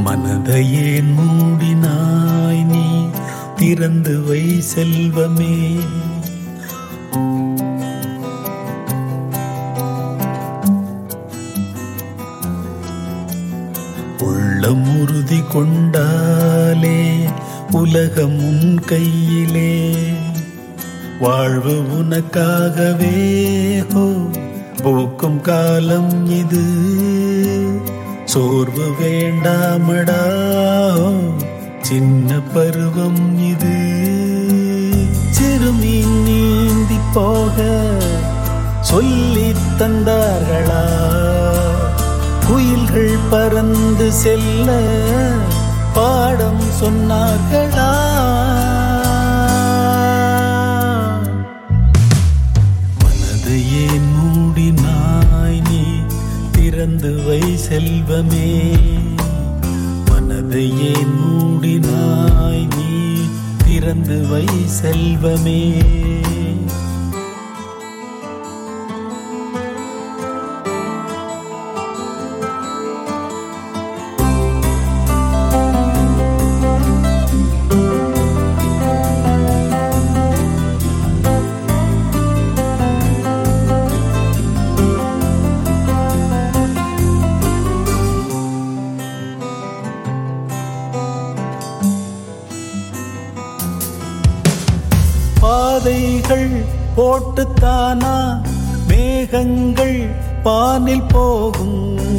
மனதையே மூடினாய் நீ திறந்து வை செல்வமே உள்ளம் உறுதி கொண்டாலே உலகம் உன் கையிலே வாழ்வு உனக்காகவே ஹோ போக்கும் காலம் இது சோர்வு வேண்டாமடா சின்ன பருவம் இது சிறுமீன் நீந்தி போக சொல்லித் தந்தார்களா குயில்கள் பறந்து செல்ல பாடம் சொன்னார்களா மனது ஏன் மூடினாய் நீ திறந்து வை செல்வமே மனது ஏன் மூடினாய் நீ திறந்து வை செல்வமே பாதைகள் போட்டுத்தானா மேகங்கள் பானில் போகும்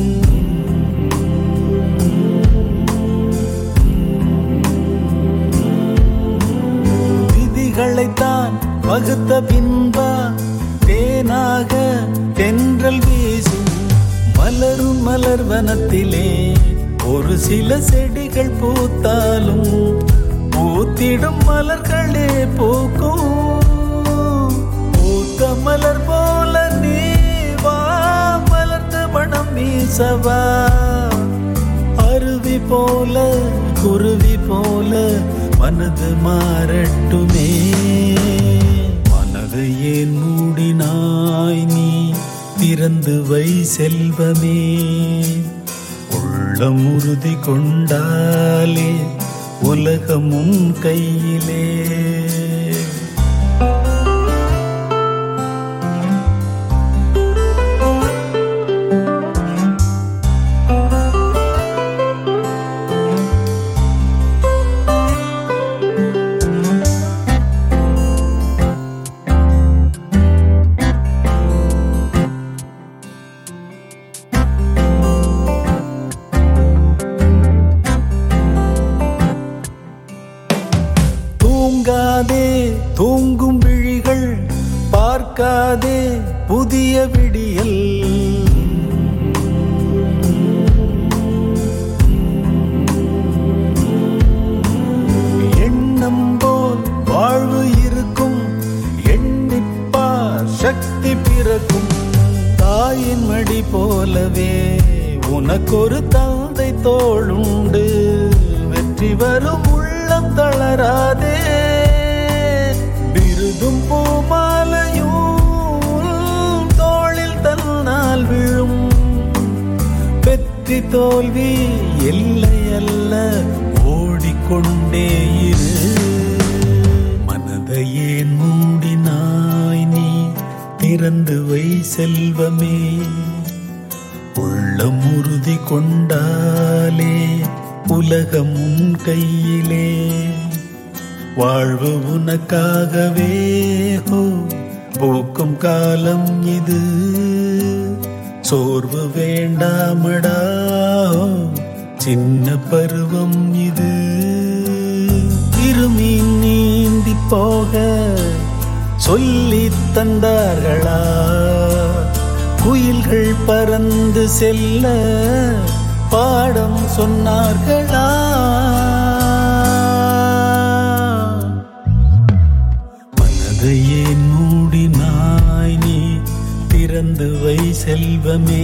விதிகளைத்தான் வகுத்த பின்பா தேனாக தென்றல் வீசும் மலரும் மலர் வனத்திலே ஒரு சில செடிகள் பூத்தாலும் பூத்திடும் மலர்களே பூக்கும் பூத்த மலர் போல நீ வா மலர்ந்து மனம் வீசவா அருவி போல குருவி போல மனது மாறட்டுமே மனதை ஏன் மூடினாய் நீ திறந்து வை செல்வமே உள்ளம் உறுதி கொண்டாலே உலகம் உன் கையிலே தூங்காதே தூங்கும் விழிகள் பார்க்காதே புதிய விடியல் எண்ணம் போல் வாழ்வு இருக்கும் எண்ணிப்பார் சக்தி பிறக்கும் தாயின் மடி போலவே உனக்கொரு தந்தை தோளுண்டு வெற்றி வரும் உள்ளம் தளராதே விருதும் பூமாலையும் தோளில் தன்னால் விழும் வெற்றி தோல்வி எல்லை அல்ல ஓடிக்கொண்டே இரு மனதை ஏன் மூடினாய் நீ திறந்து வை செல்வமே உள்ளம் உறுதி கொண்டாலே உலகம் உன் கையிலே வாழ்வு உனக்காகவே ஹோ போக்கும் காலம் இது சோர்வு வேண்டாமடா சின்ன பருவம் இது திருமீன் நீந்தி போக சொல்லித் தந்தார்களா குயில்கள் பறந்து செல்ல பாடம் சொன்னார்களா மனதை ஏன் மூடினாய் நீ திறந்து வை செல்வமே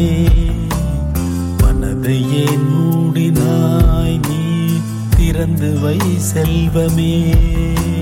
மனதை ஏன் மூடினாய் நீ திறந்து வை செல்வமே